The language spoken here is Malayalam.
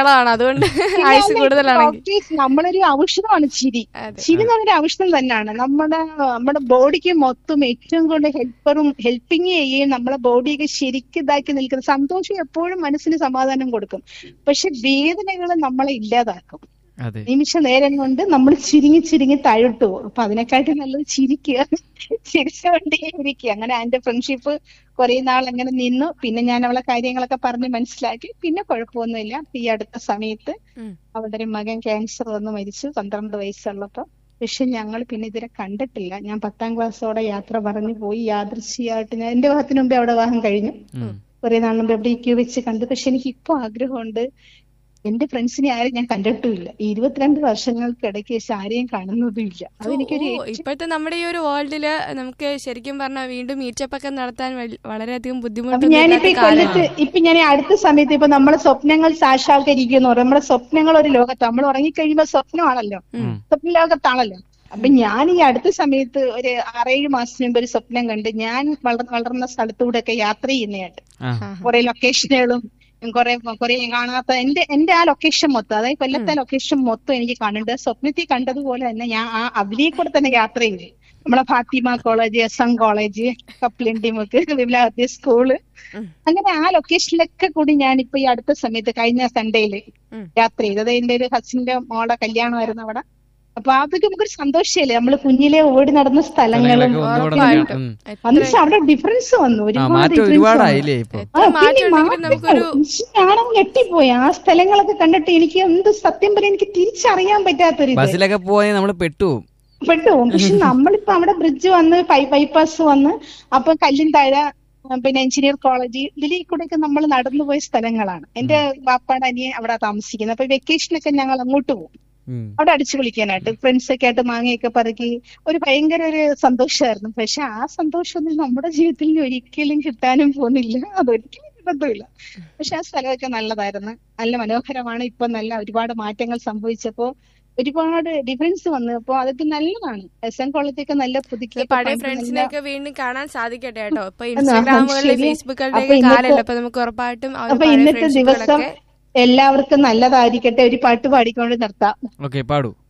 നീളമാണ് അതുകൊണ്ട് ആയുസ് കൂടുതലാണെങ്കിൽ ഡോക്ടേഴ്സ് നമ്മളൊരു ഔഷധമാണ് ചിരി അതെ. ചിരി എന്ന് പറഞ്ഞൊരു ഔഷധം തന്നെയാണ് നമ്മുടെ നമ്മുടെ ബോഡിക്ക് മൊത്തം ഏറ്റവും കൂടുതൽ ഹെൽപ്പറും ഹെൽപ്പിങ് ചെയ്യുകയും നമ്മളെ ബോഡിയൊക്കെ ശരിക്കും ഇതാക്കി നിൽക്കുന്നത് സന്തോഷം എപ്പോഴും മനസ്സിന് സമാധാനം കൊടുക്കും പക്ഷെ വേദനകൾ നമ്മളെ ഇല്ലാതാക്കും അതെ നിമിഷ നേരം കൊണ്ട് നമ്മൾ ചിരിങ്ങി ചിരിങ്ങി താഴോട്ട് പോകും അപ്പൊ അതിനെക്കാട്ടും നല്ലത് ചിരിക്കുക ചിരിച്ചുകൊണ്ടേ ഇരിക്കുക അങ്ങനെ അതിന്റെ ഫ്രണ്ട്ഷിപ്പ് കുറെ നാൾ അങ്ങനെ നിന്നു പിന്നെ ഞാൻ അവളെ കാര്യങ്ങളൊക്കെ പറഞ്ഞ് മനസ്സിലാക്കി പിന്നെ കുഴപ്പമൊന്നുമില്ല ഈ അടുത്ത സമയത്ത് ഉം. അവളുടെ ഒരു മകൻ ക്യാൻസർ വന്ന് മരിച്ചു പന്ത്രണ്ട് വയസ്സുള്ളപ്പോ പക്ഷെ ഞങ്ങൾ പിന്നെ ഇതുവരെ കണ്ടിട്ടില്ല ഞാൻ പത്താം ക്ലാസ്സോടെ യാത്ര പറഞ്ഞു പോയി യാദൃശ്യമായിട്ട് ഞാൻ എന്റെ വിവാഹത്തിന് മുമ്പേ അവിടെ വിവാഹം കഴിഞ്ഞു ഉം. കുറെ നാൾ മുമ്പ് എവിടെയൊക്കെയോ വെച്ച് കണ്ടു പക്ഷെ എനിക്ക് ഇപ്പൊ ആഗ്രഹമുണ്ട് എന്റെ ഫ്രണ്ട്സിനെ ആരും ഞാൻ കണ്ടിട്ടുമില്ല ഈ ഇരുപത്തിരണ്ട് വർഷങ്ങൾക്കിടയ്ക്ക് വെച്ച് ആരെയും കാണുന്നതുമില്ല അതെനിക്കൊരു ഓ, ഇപ്പോഴത്തെ നമ്മുടെ ഈ ഒരു വേൾഡില് നമുക്ക് ശരിക്കും പറഞ്ഞാൽ വീണ്ടും മീറ്റപ്പ് ഒക്കെ നടത്താൻ വൽ- വളരെയധികം അപ്പൊ ബുദ്ധിമുട്ടൊന്നും ഞാനിപ്പോ ഈ ഇല്ലാത്ത കൊല്ലത്ത് കാലമാണ് ഇപ്പൊ ഞാൻ ഈ അടുത്ത സമയത്ത് ഇപ്പൊ നമ്മളെ സ്വപ്നങ്ങൾ സാക്ഷാത്കരിക്കുന്നു പറയും നമ്മുടെ സ്വപ്നങ്ങൾ ഒരു ലോകത്ത് നമ്മൾ ഉറങ്ങിക്കഴിയുമ്പോ സ്വപ്നമാണല്ലോ സ്വപ്ന ലോകത്താണല്ലോ അപ്പൊ ഞാൻ ഈ അടുത്ത സമയത്ത് ഒരു ആറേഴ് മാസം മുമ്പ് ഒരു സ്വപ്നം കണ്ട് ഞാൻ വളർ വളർന്ന സ്ഥലത്തൂടെ ഒക്കെ യാത്ര ചെയ്യുന്നതായിട്ട് ആ കുറെ ലൊക്കേഷനുകളും കുറെ കുറെ കാണാത്ത എന്റെ എന്റെ ആ ലൊക്കേഷൻ മൊത്തം അതായത് കൊല്ലത്തെ ലൊക്കേഷൻ മൊത്തം എനിക്ക് കാണുന്നുണ്ട് സ്വപ്നത്തിൽ കണ്ടതുപോലെ തന്നെ ഞാൻ ആ അതിലേ കൂടെ തന്നെ യാത്ര ചെയ്തു നമ്മളെ Fathima college S M college Kaplindimukku Vimalavathi school അങ്ങനെ ആ ലൊക്കേഷനിലൊക്കെ കൂടി ഞാനിപ്പോ ഈ അടുത്ത സമയത്ത് കഴിഞ്ഞ സൺഡേയില് ഉം. യാത്ര ചെയ്തു അത് എന്റെ ഒരു കസിന്റെ മോളെ കല്യാണമായിരുന്നു അവിടെ അപ്പൊ അതൊക്കെ നമുക്കൊരു സന്തോഷമല്ലേ നമ്മള് കുഞ്ഞിലെ ഓടി നടന്ന സ്ഥലങ്ങളും സ്ഥലങ്ങളൊക്കെ ഒന്നുകൂടെ ഉറപ്പായിട്ടും. ഉം. വന്നിട്ട് അവിടെ ഡിഫറൻസ് വന്നു ആ ഒരുപാട് മാറ്റം difference വന്നു. ഒരുപാടായില്ലേ ഇപ്പൊ ആ, എത്ര പിന്നെ മാറ്റം ഉണ്ടെങ്കിലും മാറ്റങ്ങൾ. നമുക്കൊരു ഞാനും ഞെട്ടിപ്പോയി ആ സ്ഥലങ്ങളൊക്കെ കണ്ടിട്ട് എനിക്ക് എന്ത് സത്യം പറയാൻ എനിക്ക് തിരിച്ചറിയാൻ പറ്റാത്തൊരു ഇത് ബസ്സിലൊക്കെ പോയാൽ നമ്മൾ പെട്ടുപോകും പെട്ടുപോകും പക്ഷെ നമ്മളിപ്പോ അവിടെ ബ്രിഡ്ജ് വന്ന് ബൈപ്പാസ് വന്ന് അപ്പൊ കല്ലും താഴെ ആ, പിന്നെ എഞ്ചിനീയർ കോളേജ് ഇതിലേ കൂടെയൊക്കെ നമ്മൾ നടന്നുപോയ സ്ഥലങ്ങളാണ് എന്റെ വാപ്പാടെ അനിയൻ അവിടെ താമസിക്കുന്നത് അപ്പൊ വെക്കേഷനൊക്കെ ഞങ്ങൾ അങ്ങോട്ട് പോകും ഉം. അവിടെ അടിച്ചു വിളിക്കാനായിട്ട് ഫ്രണ്ട്സ് ഒക്കെ ആയിട്ട് മാങ്ങയൊക്കെ പറക്കി ഒരു ഭയങ്കര ഒരു സന്തോഷമായിരുന്നു പക്ഷെ ആ സന്തോഷമൊന്നും നമ്മുടെ ജീവിതത്തിൽ ഇനി ഒരിക്കലും കിട്ടാനും പോകുന്നില്ല അതൊരിക്കലും കിട്ടത്തുമില്ല പക്ഷെ ആ സ്ഥലമൊക്കെ നല്ലതായിരുന്നു നല്ല മനോഹരമാണ് ഇപ്പൊ നല്ല ഒരുപാട് മാറ്റങ്ങൾ സംഭവിച്ചപ്പോ ഒരുപാട് ഡിഫറൻസ് വന്നു അപ്പൊ അതൊക്കെ നല്ലതാണ് എസ് എൻ കോളേജൊക്കെ നല്ല പുതുക്കി പഴയ ഫ്രണ്ട്സിനെ ഒക്കെ വീണ്ടും കാണാൻ സാധിക്കട്ടെ കേട്ടോ ഇപ്പൊ ആ, ഇൻസ്റ്റാഗ്രാമുകളിൽ ശരി. ഫേസ്ബുക്കുകളുടെ അപ്പൊ ഇന്നത്തെ- കാലമല്ല അപ്പൊ നമുക്ക് ഉറപ്പായിട്ടും ആ ഒരു അപ്പൊ പഴയ ഇന്നത്തെ ദിവസം ഫ്രണ്ട്ഷിപ്പുകളൊക്കെ എല്ലാവർക്കും നല്ലതായിരിക്കട്ടെ ഒരു പാട്ട് പാടിക്കൊണ്ട് നിർത്താം ഓക്കെ പാടൂ